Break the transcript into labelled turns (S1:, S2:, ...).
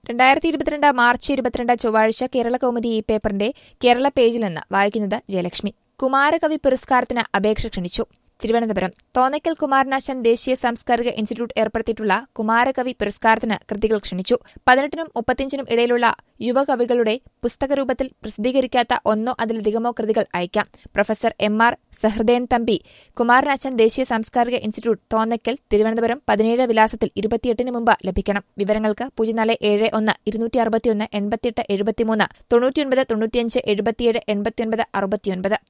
S1: രണ്ടായിരത്തി ഇരുപത്തിരണ്ട് മാർച്ച് ഇരുപത്തിരണ്ട് ചൊവ്വാഴ്ച കേരള കൗമുദി ഈ പേപ്പറിന്റെ കേരള പേജിൽ നിന്ന് വായിക്കുന്നത് ജയലക്ഷ്മി കുമാരകവി പുരസ്കാരത്തിന് അപേക്ഷ ക്ഷണിച്ചു തിരുവനന്തപുരം തോന്നയ്ക്കൽ കുമാരനാശൻ ദേശീയ സാംസ്കാരിക ഇൻസ്റ്റിറ്റ്യൂട്ട് ഏർപ്പെടുത്തിയിട്ടുള്ള കുമാരകവി പുരസ്കാരത്തിന് കൃതികൾ ക്ഷണിച്ചു പതിനെട്ടിനും മുപ്പത്തിയഞ്ചിനും ഇടയിലുള്ള യുവകവികളുടെ പുസ്തകരൂപത്തിൽ പ്രസിദ്ധീകരിക്കാത്ത ഒന്നോ അതിലധികമോ കൃതികൾ അയക്കാം professor M R Sahrudayan Thampi Kumaranasan ദേശീയ സാംസ്കാരിക ഇൻസ്റ്റിറ്റ്യൂട്ട് തോന്നയ്ക്കൽ തിരുവനന്തപുരം പതിനേഴ് വിലാസത്തിൽ ഇരുപത്തിയെട്ടിന് മുമ്പ് ലഭിക്കണം വിവരങ്ങൾക്ക് പൂജ്യം നാല് ഏഴ് ഒന്ന് ഇരുന്നൂറ്റി അറുപത്തിയൊന്ന് എൺപത്തിയെട്ട് എഴുപത്തിമൂന്ന് തൊണ്ണൂറ്റിയൊൻപത് തൊണ്ണൂറ്റിയഞ്ച് എഴുപത്തിയേഴ് എൺപത്തിയൊൻപത് അറുപത്തിയൊൻപത്